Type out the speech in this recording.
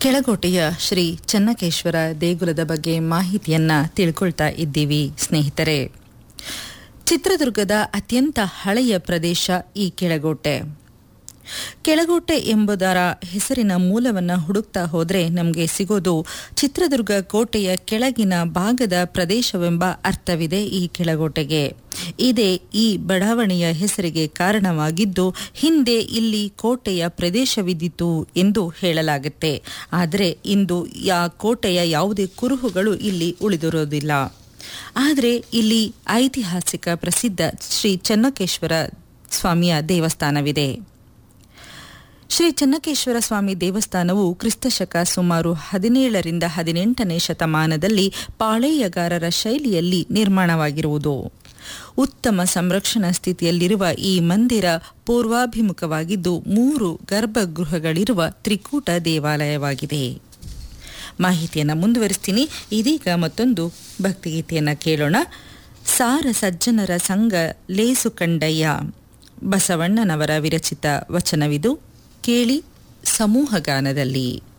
ಕೆಳಗೋಟೆಯ ಶ್ರೀ ಚನ್ನಕೇಶ್ವರ ದೇಗುಲದ ಬಗ್ಗೆ ಮಾಹಿತಿಯನ್ನ ತಿಳ್ಕೊಳ್ತಾ ಇದ್ದೀವಿ ಸ್ನೇಹಿತರೆ ಚಿತ್ರದುರ್ಗದ ಅತ್ಯಂತ ಹಳೆಯ ಪ್ರದೇಶ ಈ ಕೆಳಗೋಟೆ ಕೆಳಗೋಟೆ ಎಂಬುದರ ಹೆಸರಿನ ಮೂಲವನ್ನ ಹುಡುಕ್ತಾ ಹೋದ್ರೆ ನಮಗೆ ಸಿಗೋದು ಚಿತ್ರದುರ್ಗ ಕೋಟೆಯ ಕೆಳಗಿನ ಭಾಗದ ಪ್ರದೇಶವೆಂಬ ಅರ್ಥವಿದೆ ಈ ಕೆಳಗೋಟೆಗೆ ಇದೇ ಈ ಬಡಾವಣೆಯ ಹೆಸರಿಗೆ ಕಾರಣವಾಗಿದ್ದು ಹಿಂದೆ ಇಲ್ಲಿ ಕೋಟೆಯ ಪ್ರದೇಶವಿದ್ದಿತು ಎಂದು ಹೇಳಲಾಗುತ್ತೆ ಆದರೆ ಇಂದು ಯಾ ಕೋಟೆಯ ಯಾವುದೇ ಕುರುಹುಗಳು ಇಲ್ಲಿ ಉಳಿದಿರೋದಿಲ್ಲ ಆದರೆ ಇಲ್ಲಿ ಐತಿಹಾಸಿಕ ಪ್ರಸಿದ್ಧ ಶ್ರೀ ಚನ್ನಕೇಶ್ವರ ಸ್ವಾಮಿಯ ದೇವಸ್ಥಾನವಿದೆ ಶ್ರೀ ಚನ್ನಕೇಶ್ವರ ಸ್ವಾಮಿ ದೇವಸ್ಥಾನವು ಕ್ರಿಸ್ತಶಕ ಸುಮಾರು ಹದಿನೇಳರಿಂದ ಹದಿನೆಂಟನೇ ಶತಮಾನದಲ್ಲಿ ಪಾಳೆಯಗಾರರ ಶೈಲಿಯಲ್ಲಿ ನಿರ್ಮಾಣವಾಗಿರುವುದು ಉತ್ತಮ ಸಂರಕ್ಷಣಾ ಸ್ಥಿತಿಯಲ್ಲಿರುವ ಈ ಮಂದಿರ ಪೂರ್ವಾಭಿಮುಖವಾಗಿದ್ದು ಮೂರು ಗರ್ಭಗೃಹಗಳಿರುವ ತ್ರಿಕೂಟ ದೇವಾಲಯವಾಗಿದೆ ಮಾಹಿತಿಯನ್ನು ಮುಂದುವರಿಸ್ತೀನಿ ಇದೀಗ ಮತ್ತೊಂದು ಭಕ್ತಿಗೀತೆಯನ್ನು ಕೇಳೋಣ ಸಾರ ಸಜ್ಜನರ ಸಂಘ ಲೇಸು ಕಂಡಯ್ಯ ಬಸವಣ್ಣನವರ ವಿರಚಿತ ವಚನವಿದು ಕೇಳಿ ಸಮೂಹ ಗಾನದಲ್ಲಿ